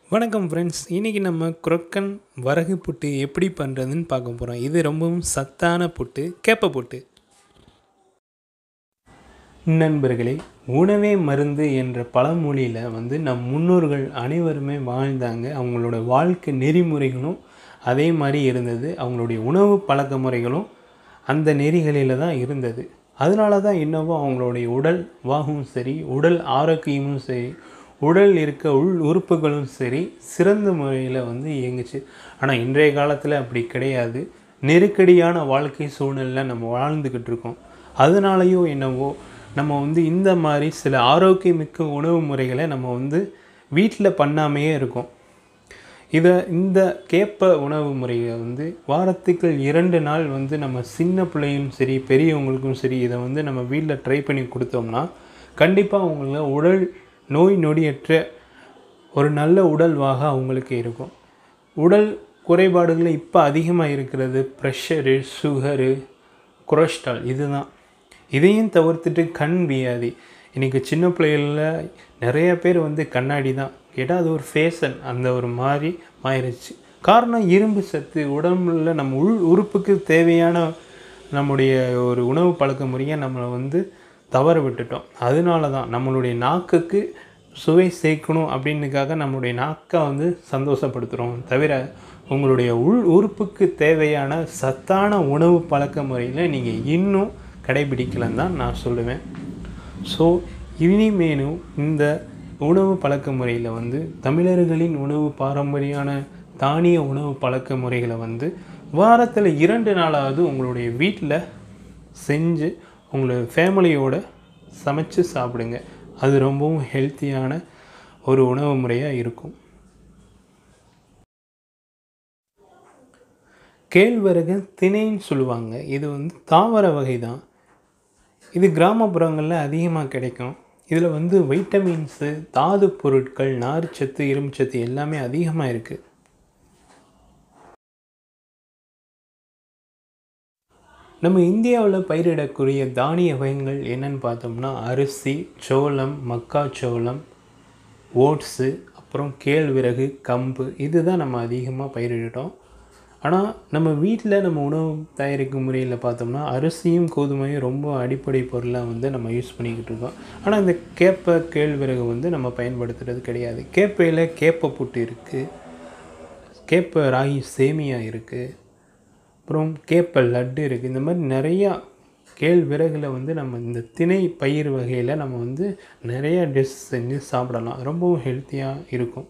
வணக்கம் ஃப்ரெண்ட்ஸ் இன்றைக்கி நம்ம குரக்கன் வரகு புட்டு எப்படி பண்ணுறதுன்னு பார்க்க போகிறோம் இது ரொம்பவும் சத்தான புட்டு கேப்ப புட்டு நண்பர்களே உணவே மருந்து என்ற பழமொழியில் வந்து நம் முன்னோர்கள் அனைவருமே வாழ்ந்தாங்க அவங்களோட வாழ்க்கை நெறிமுறைகளும் அதே மாதிரி இருந்தது அவங்களுடைய உணவு பழக்க முறைகளும் அந்த நெறிகளில் தான் இருந்தது அதனால தான் என்னவோ அவங்களுடைய உடல் வாகும் சரி உடல் ஆரோக்கியமும் சரி உடல் இருக்க உள் உறுப்புகளும் சரி சிறந்த முறையில் வந்து இயங்குச்சு ஆனால் இன்றைய காலத்தில் அப்படி கிடையாது நெருக்கடியான வாழ்க்கை சூழ்நிலையில் நம்ம வாழ்ந்துக்கிட்டு இருக்கோம் அதனாலேயோ என்னவோ நம்ம வந்து இந்த மாதிரி சில ஆரோக்கியமிக்க உணவு முறைகளை நம்ம வந்து வீட்டில் பண்ணாமையே இருக்கோம் இதை இந்த கேப்ப உணவு முறையை வந்து வாரத்துக்கு இரண்டு நாள் வந்து நம்ம சின்ன பிள்ளையும் சரி பெரியவங்களுக்கும் சரி இதை வந்து நம்ம வீட்டில் ட்ரை பண்ணி கொடுத்தோம்னா கண்டிப்பாக அவங்கள உடல் நோய் நொடியற்ற ஒரு நல்ல உடல்வாக அவங்களுக்கு இருக்கும் உடல் குறைபாடுகள் இப்போ அதிகமாக இருக்கிறது ப்ரெஷரு சுகரு கொலஸ்ட்ரால் இதுதான் இதையும் தவிர்த்துட்டு கண் வியாதி இன்றைக்கி சின்ன பிள்ளைகளில் நிறைய பேர் வந்து கண்ணாடி தான் கேட்டால் அது ஒரு ஃபேஷன் அந்த ஒரு மாதிரி மாறிடுச்சு காரணம் இரும்பு சத்து உடம்புல நம்ம உள் உறுப்புக்கு தேவையான நம்முடைய ஒரு உணவு பழக்க முறையை நம்மளை வந்து தவற விட்டுட்டோம் அதனால தான் நம்மளுடைய நாக்குக்கு சுவை சேர்க்கணும் அப்படின்னுக்காக நம்மளுடைய நாக்கை வந்து சந்தோஷப்படுத்துகிறோம் தவிர உங்களுடைய உள் உறுப்புக்கு தேவையான சத்தான உணவு பழக்க முறையில் நீங்கள் இன்னும் கடைபிடிக்கலன்னு தான் நான் சொல்லுவேன் ஸோ இனிமேலும் இந்த உணவு பழக்க முறையில் வந்து தமிழர்களின் உணவு பாரம்பரியான தானிய உணவு பழக்க முறைகளை வந்து வாரத்தில் இரண்டு நாளாவது உங்களுடைய வீட்டில் செஞ்சு உங்களோட ஃபேமிலியோட சமைச்சு சாப்பிடுங்க அது ரொம்பவும் ஹெல்த்தியான ஒரு உணவு முறையாக இருக்கும் கேழ்வரகு திணைன்னு சொல்லுவாங்க இது வந்து தாவர வகை தான் இது கிராமப்புறங்களில் அதிகமாக கிடைக்கும் இதில் வந்து வைட்டமின்ஸு தாது பொருட்கள் நார்ச்சத்து இரும்புச்சத்து எல்லாமே அதிகமாக இருக்குது நம்ம இந்தியாவில் பயிரிடக்கூடிய தானிய வகைகள் என்னென்னு பார்த்தோம்னா அரிசி சோளம் மக்காச்சோளம் ஓட்ஸு அப்புறம் கேழ்விறகு கம்பு இதுதான் நம்ம அதிகமாக பயிரிடுறோம் ஆனால் நம்ம வீட்டில் நம்ம உணவு தயாரிக்கும் முறையில் பார்த்தோம்னா அரிசியும் கோதுமையும் ரொம்ப அடிப்படை பொருளாக வந்து நம்ம யூஸ் பண்ணிக்கிட்டு இருக்கோம் ஆனால் இந்த கேப்ப கேழ்விறகு வந்து நம்ம பயன்படுத்துகிறது கிடையாது கேப்பையில் கேப்ப புட்டு இருக்குது கேப்ப ராகி சேமியா இருக்குது அப்புறம் கேப்ப லட்டு இருக்குது இந்த மாதிரி நிறையா கேழ்விறகுல வந்து நம்ம இந்த திணை பயிர் வகையில் நம்ம வந்து நிறைய டிஷ் செஞ்சு சாப்பிடலாம் ரொம்பவும் ஹெல்த்தியாக இருக்கும்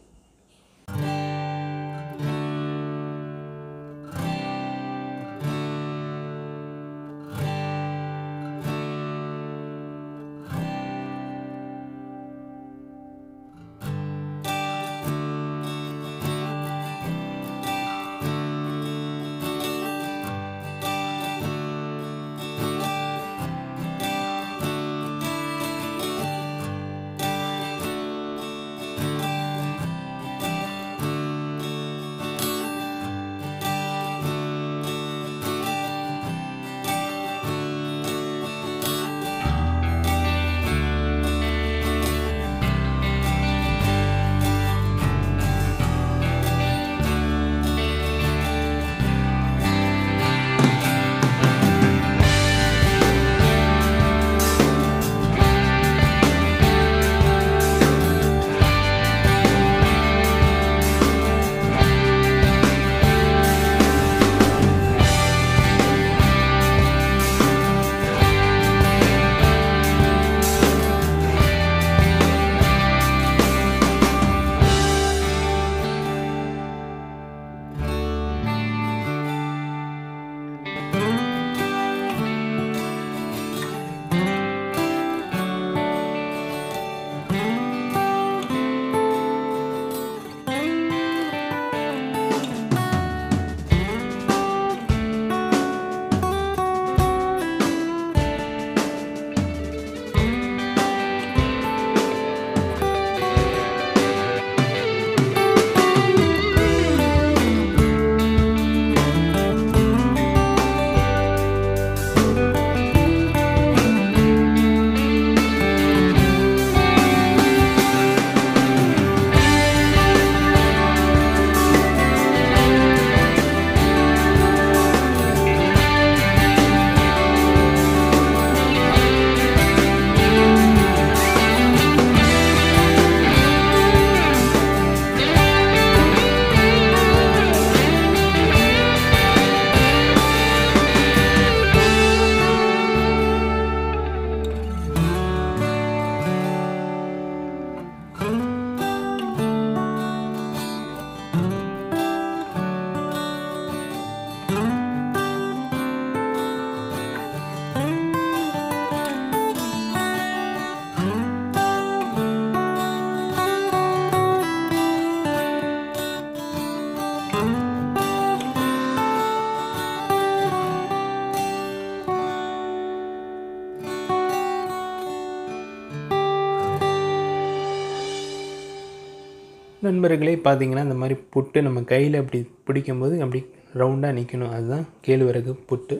நண்பர்களே பார்த்தீங்கன்னா இந்த மாதிரி புட்டு நம்ம கையில் அப்படி பிடிக்கும்போது அப்படி ரவுண்டாக நிற்கணும் அதுதான் கேழ்வரகு புட்டு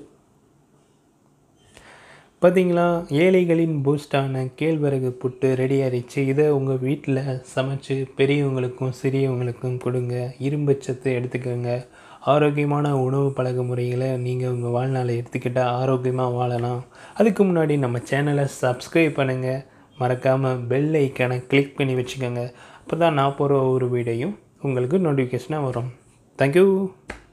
பார்த்தீங்களா ஏழைகளின் பூஸ்டான கேழ்வரகு புட்டு ரெடி ஆயிடுச்சு இதை உங்கள் வீட்டில் சமைச்சு பெரியவங்களுக்கும் சிறியவங்களுக்கும் கொடுங்க இரும்புச்சத்து எடுத்துக்கோங்க ஆரோக்கியமான உணவு பழக்க முறைகளை நீங்கள் உங்கள் வாழ்நாளை எடுத்துக்கிட்டால் ஆரோக்கியமாக வாழலாம் அதுக்கு முன்னாடி நம்ம சேனலை சப்ஸ்கிரைப் பண்ணுங்கள் மறக்காமல் பெல் ஐக்கானை கிளிக் பண்ணி வச்சுக்கோங்க அப்போ தான் நான் போகிற ஒரு வீடியோயும் உங்களுக்கு நோட்டிஃபிகேஷனாக வரும் தேங்க்யூ